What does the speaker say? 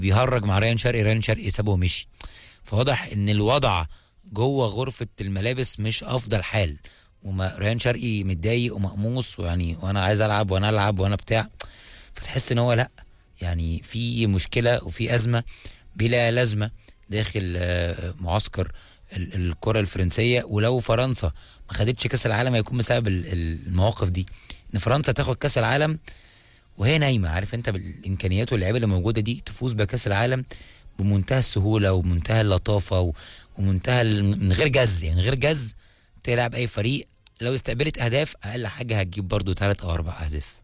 بيهرج مع ريان شرقي ريان شرقي سابه ومشي فواضح ان الوضع جوه غرفه الملابس مش افضل حال وما ريان شرقي متضايق ومقموص ويعني وانا عايز العب وانا العب وانا بتاع فتحس ان هو لا يعني في مشكله وفي ازمه بلا لازمه داخل آه، معسكر ال- الكره الفرنسيه ولو فرنسا ما خدتش كاس العالم هيكون بسبب ال- ال- المواقف دي ان فرنسا تاخد كاس العالم وهي نايمه عارف انت بالامكانيات واللعيبه اللي موجوده دي تفوز بكاس العالم بمنتهى السهوله ومنتهى اللطافه و- ومنتهى ال- من غير جز يعني من غير جز تلعب اي فريق لو استقبلت اهداف اقل حاجه هتجيب برضو ثلاث او اربع اهداف